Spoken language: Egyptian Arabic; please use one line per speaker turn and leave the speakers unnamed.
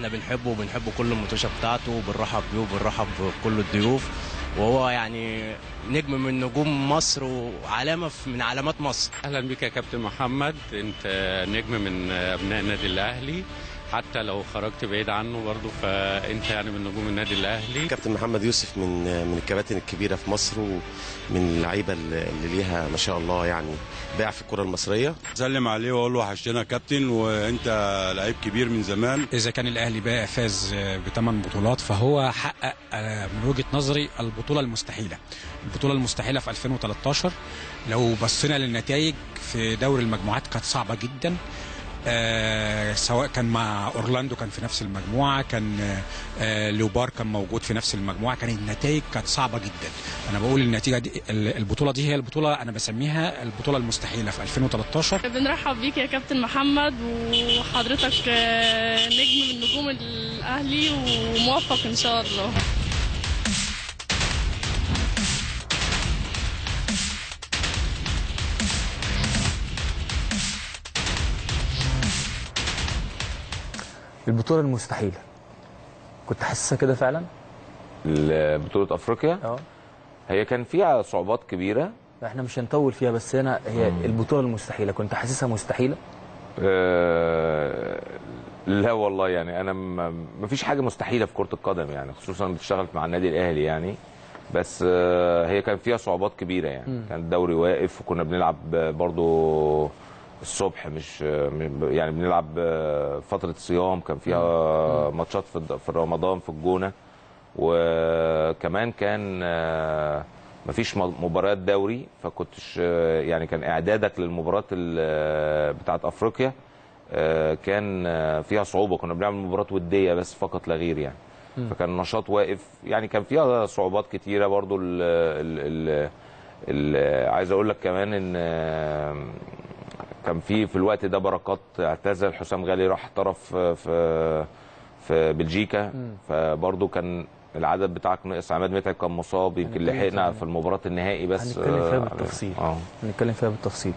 احنا بنحبه وبنحب كل المطوشه بتاعته وبنرحب بيه وبنرحب بكل الضيوف وهو يعني نجم من نجوم مصر وعلامه في- من علامات مصر
اهلا بك يا كابتن محمد انت نجم من ابناء النادي الاهلي حتى لو خرجت بعيد عنه برضه فانت يعني من نجوم النادي الاهلي
كابتن محمد يوسف من من الكباتن الكبيره في مصر ومن اللعيبه اللي اللي ليها ما شاء الله يعني باع في الكره المصريه
سلم عليه واقول له وحشتنا يا كابتن وانت لعيب كبير من زمان
اذا كان الاهلي بقى فاز بثمان بطولات فهو حقق آه، من وجهه نظري البطوله المستحيله البطوله المستحيله في 2013 لو بصينا للنتائج في دوري المجموعات كانت صعبه جدا آه سواء كان مع اورلاندو كان في نفس المجموعه كان آه آه لوبار كان موجود في نفس المجموعه كان النتائج كانت صعبه جدا انا بقول النتيجه دي البطوله دي هي البطوله انا بسميها البطوله المستحيله في 2013
بنرحب بيك يا كابتن محمد وحضرتك آه، نجم من نجوم الاهلي وموفق ان شاء الله
البطولة المستحيلة كنت حاسسها كده فعلا؟
بطولة افريقيا
اه
هي كان فيها صعوبات كبيره
احنا مش هنطول فيها بس هنا هي البطولة المستحيلة كنت حاسسها مستحيلة؟
آه، لا والله يعني انا ما فيش حاجه مستحيله في كره القدم يعني خصوصا بتشتغل مع النادي الاهلي يعني بس آه، هي كان فيها صعوبات كبيره يعني
مم.
كان الدوري واقف وكنا بنلعب برضو الصبح مش يعني بنلعب فتره صيام كان فيها ماتشات في في رمضان في الجونه وكمان كان آه، مفيش م- مباريات دوري فكنتش آه، يعني كان اعدادك للمباريات ال- بتاعت افريقيا آه، كان آه، فيها صعوبه كنا بنعمل مباراه وديه بس فقط لا غير يعني
مم.
فكان النشاط واقف يعني كان فيها صعوبات كتيره برضو ال ال ال ال عايز اقول لك كمان ان آه، كان في في الوقت ده بركات اعتزل حسام غالي راح احترف في في- في بلجيكا
مم.
فبرضه كان العدد بتاعك ناقص عماد متعب كان مصاب يمكن
هنتكلم
لحقنا
فيها.
في المباراه النهائي بس
هنتكلم فيها
آه،
بالتفصيل
اه
هنتكلم فيها بالتفصيل